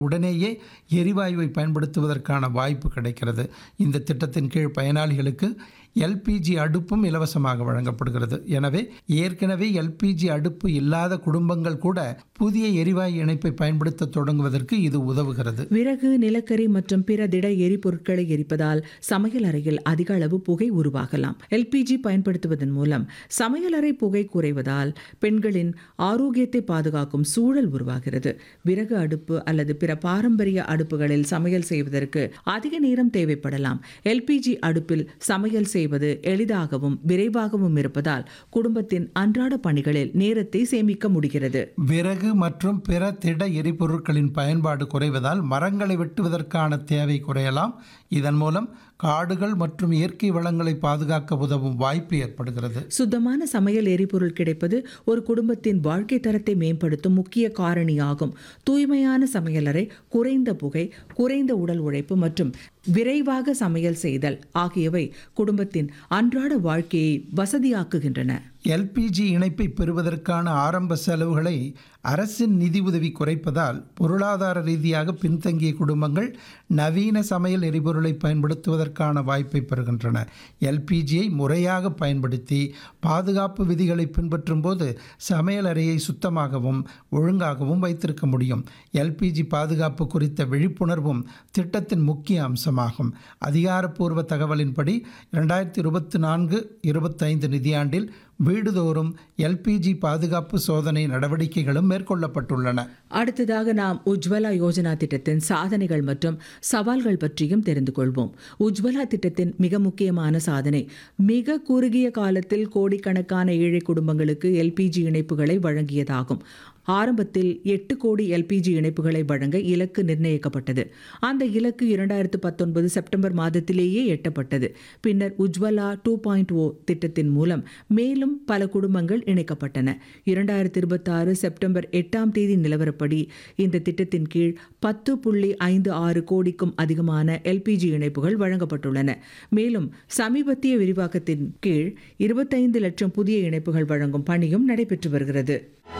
உடனேயே எரிவாயுவை பயன்படுத்துவதற்கான வாய்ப்பு கிடைக்கிறது இந்த திட்டத்தின் கீழ் பயனாளிகளுக்கு எல்பிஜி அடுப்பும் இலவசமாக வழங்கப்படுகிறது எனவே ஏற்கனவே எல்பிஜி அடுப்பு இல்லாத குடும்பங்கள் கூட புதிய எரிவாயு இணைப்பை பயன்படுத்த தொடங்குவதற்கு இது உதவுகிறது விறகு நிலக்கரி மற்றும் பிற திட எரிபொருட்களை எரிப்பதால் சமையல் அறையில் அதிக அளவு புகை உருவாகலாம் எல்பிஜி பயன்படுத்துவதன் மூலம் சமையலறை புகை குறைவதால் பெண்களின் ஆரோக்கியத்தை பாதுகாக்கும் சூழல் உருவாகிறது விறகு அடுப்பு அல்லது பிற பாரம்பரிய அடுப்புகளில் சமையல் செய்வதற்கு அதிக நேரம் தேவைப்படலாம் எல்பிஜி அடுப்பில் சமையல் செய்வது எளிதாகவும் விரைவாகவும் இருப்பதால் குடும்பத்தின் அன்றாட பணிகளில் நேரத்தை சேமிக்க முடிகிறது விறகு மற்றும் பிற திட எரிபொருட்களின் பயன்பாடு குறைவதால் மரங்களை வெட்டுவதற்கான தேவை குறையலாம் இதன் மூலம் காடுகள் மற்றும் இயற்கை வளங்களை பாதுகாக்க உதவும் வாய்ப்பு ஏற்படுகிறது சுத்தமான சமையல் எரிபொருள் கிடைப்பது ஒரு குடும்பத்தின் வாழ்க்கை தரத்தை மேம்படுத்தும் முக்கிய காரணியாகும் தூய்மையான சமையலறை குறைந்த புகை குறைந்த உடல் உழைப்பு மற்றும் விரைவாக சமையல் செய்தல் ஆகியவை குடும்பத்தின் அன்றாட வாழ்க்கையை வசதியாக்குகின்றன எல்பிஜி இணைப்பை பெறுவதற்கான ஆரம்ப செலவுகளை அரசின் நிதி உதவி குறைப்பதால் பொருளாதார ரீதியாக பின்தங்கிய குடும்பங்கள் நவீன சமையல் எரிபொருளை பயன்படுத்துவதற்கான வாய்ப்பை பெறுகின்றன எல்பிஜியை முறையாக பயன்படுத்தி பாதுகாப்பு விதிகளை பின்பற்றும் போது சமையல் அறையை சுத்தமாகவும் ஒழுங்காகவும் வைத்திருக்க முடியும் எல்பிஜி பாதுகாப்பு குறித்த விழிப்புணர்வும் திட்டத்தின் முக்கிய அம்சமாகும் அதிகாரப்பூர்வ தகவலின்படி இரண்டாயிரத்தி இருபத்தி நான்கு இருபத்தைந்து நிதியாண்டில் வீடுதோறும் எல்பிஜி பாதுகாப்பு சோதனை நடவடிக்கைகளும் மேற்கொள்ளப்பட்டுள்ளன அடுத்ததாக நாம் உஜ்வலா யோஜனா திட்டத்தின் சாதனைகள் மற்றும் சவால்கள் பற்றியும் தெரிந்து கொள்வோம் உஜ்வலா திட்டத்தின் மிக முக்கியமான சாதனை மிக குறுகிய காலத்தில் கோடிக்கணக்கான ஏழை குடும்பங்களுக்கு எல்பிஜி இணைப்புகளை வழங்கியதாகும் ஆரம்பத்தில் எட்டு கோடி எல்பிஜி இணைப்புகளை வழங்க இலக்கு நிர்ணயிக்கப்பட்டது அந்த இலக்கு இரண்டாயிரத்து பத்தொன்பது செப்டம்பர் மாதத்திலேயே எட்டப்பட்டது பின்னர் உஜ்வலா டூ பாயிண்ட் ஓ திட்டத்தின் மூலம் மேலும் பல குடும்பங்கள் இணைக்கப்பட்டன இரண்டாயிரத்தி இருபத்தாறு செப்டம்பர் எட்டாம் தேதி நிலவரப்படி இந்த திட்டத்தின் கீழ் பத்து புள்ளி ஐந்து ஆறு கோடிக்கும் அதிகமான எல்பிஜி இணைப்புகள் வழங்கப்பட்டுள்ளன மேலும் சமீபத்திய விரிவாக்கத்தின் கீழ் இருபத்தைந்து லட்சம் புதிய இணைப்புகள் வழங்கும் பணியும் நடைபெற்று வருகிறது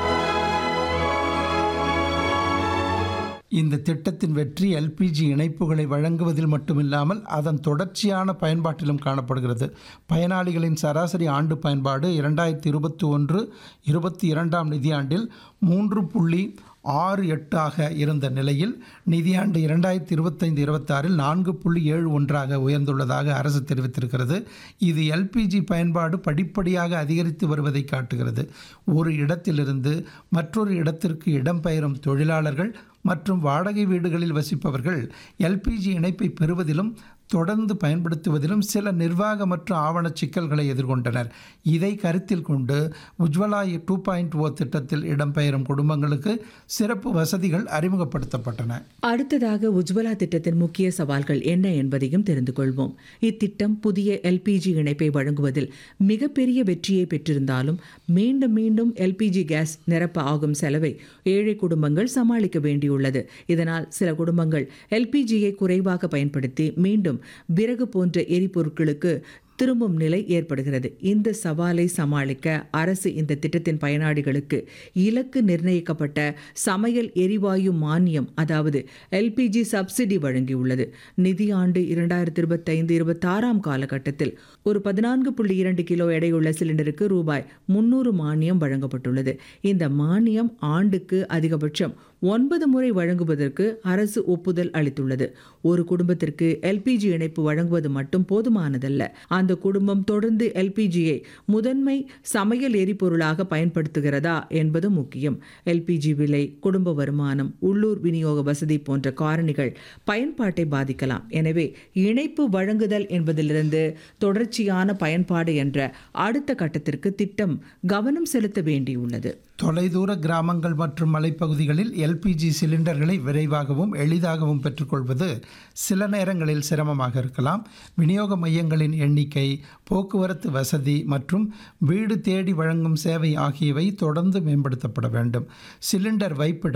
இந்த திட்டத்தின் வெற்றி எல்பிஜி இணைப்புகளை வழங்குவதில் மட்டுமில்லாமல் அதன் தொடர்ச்சியான பயன்பாட்டிலும் காணப்படுகிறது பயனாளிகளின் சராசரி ஆண்டு பயன்பாடு இரண்டாயிரத்தி இருபத்தி ஒன்று இருபத்தி இரண்டாம் நிதியாண்டில் மூன்று புள்ளி ஆறு எட்டாக இருந்த நிலையில் நிதியாண்டு இரண்டாயிரத்தி இருபத்தைந்து இருபத்தாறில் நான்கு புள்ளி ஏழு ஒன்றாக உயர்ந்துள்ளதாக அரசு தெரிவித்திருக்கிறது இது எல்பிஜி பயன்பாடு படிப்படியாக அதிகரித்து வருவதை காட்டுகிறது ஒரு இடத்திலிருந்து மற்றொரு இடத்திற்கு இடம்பெயரும் தொழிலாளர்கள் மற்றும் வாடகை வீடுகளில் வசிப்பவர்கள் எல்பிஜி இணைப்பை பெறுவதிலும் தொடர்ந்து பயன்படுத்துவதிலும் சில நிர்வாக மற்றும் ஆவண சிக்கல்களை எதிர்கொண்டனர் இதை கருத்தில் கொண்டு உஜ்வலா டூ பாயிண்ட் ஓ திட்டத்தில் இடம்பெயரும் குடும்பங்களுக்கு சிறப்பு வசதிகள் அறிமுகப்படுத்தப்பட்டன அடுத்ததாக உஜ்வலா திட்டத்தின் முக்கிய சவால்கள் என்ன என்பதையும் தெரிந்து கொள்வோம் இத்திட்டம் புதிய எல்பிஜி இணைப்பை வழங்குவதில் மிகப்பெரிய வெற்றியை பெற்றிருந்தாலும் மீண்டும் மீண்டும் எல்பிஜி கேஸ் நிரப்ப ஆகும் செலவை ஏழை குடும்பங்கள் சமாளிக்க வேண்டியுள்ளது இதனால் சில குடும்பங்கள் எல்பிஜியை குறைவாக பயன்படுத்தி மீண்டும் விறகு போன்ற எரிபொருட்களுக்கு திரும்பும் நிலை ஏற்படுகிறது இந்த சவாலை சமாளிக்க அரசு இந்த திட்டத்தின் பயனாளிகளுக்கு இலக்கு நிர்ணயிக்கப்பட்ட சமையல் எரிவாயு மானியம் அதாவது எல்பிஜி சப்சிடி வழங்கியுள்ளது நிதியாண்டு இரண்டாயிரத்தி இருபத்தைந்து இருபத்தாறாம் காலகட்டத்தில் ஒரு பதினான்கு புள்ளி இரண்டு கிலோ எடையுள்ள சிலிண்டருக்கு ரூபாய் முன்னூறு மானியம் வழங்கப்பட்டுள்ளது இந்த மானியம் ஆண்டுக்கு அதிகபட்சம் ஒன்பது முறை வழங்குவதற்கு அரசு ஒப்புதல் அளித்துள்ளது ஒரு குடும்பத்திற்கு எல்பிஜி இணைப்பு வழங்குவது மட்டும் போதுமானதல்ல அந்த குடும்பம் தொடர்ந்து எல்பிஜியை முதன்மை சமையல் எரிபொருளாக பயன்படுத்துகிறதா என்பது முக்கியம் எல்பிஜி விலை குடும்ப வருமானம் உள்ளூர் விநியோக வசதி போன்ற காரணிகள் பயன்பாட்டை பாதிக்கலாம் எனவே இணைப்பு வழங்குதல் என்பதிலிருந்து தொடர்ச்சியான பயன்பாடு என்ற அடுத்த கட்டத்திற்கு திட்டம் கவனம் செலுத்த வேண்டியுள்ளது தொலைதூர கிராமங்கள் மற்றும் மலைப்பகுதிகளில் எல்பிஜி சிலிண்டர்களை விரைவாகவும் எளிதாகவும் பெற்றுக்கொள்வது சில நேரங்களில் சிரமமாக இருக்கலாம் விநியோக மையங்களின் எண்ணிக்கை போக்குவரத்து வசதி மற்றும் வீடு தேடி வழங்கும் சேவை ஆகியவை தொடர்ந்து மேம்படுத்தப்பட வேண்டும் சிலிண்டர் வைப்பிடம்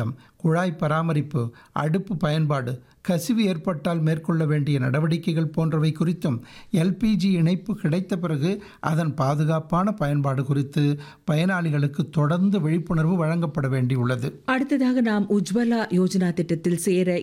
குழாய் பராமரிப்பு அடுப்பு பயன்பாடு கசிவு ஏற்பட்டால் மேற்கொள்ள வேண்டிய நடவடிக்கைகள் போன்றவை குறித்தும் எல்பிஜி இணைப்பு கிடைத்த பிறகு அதன் பாதுகாப்பான பயன்பாடு குறித்து பயனாளிகளுக்கு தொடர்ந்து விழிப்புணர்வு வழங்கப்பட வேண்டியுள்ளது அடுத்ததாக நாம் உஜ்வலா யோஜனா திட்டத்தில் சேர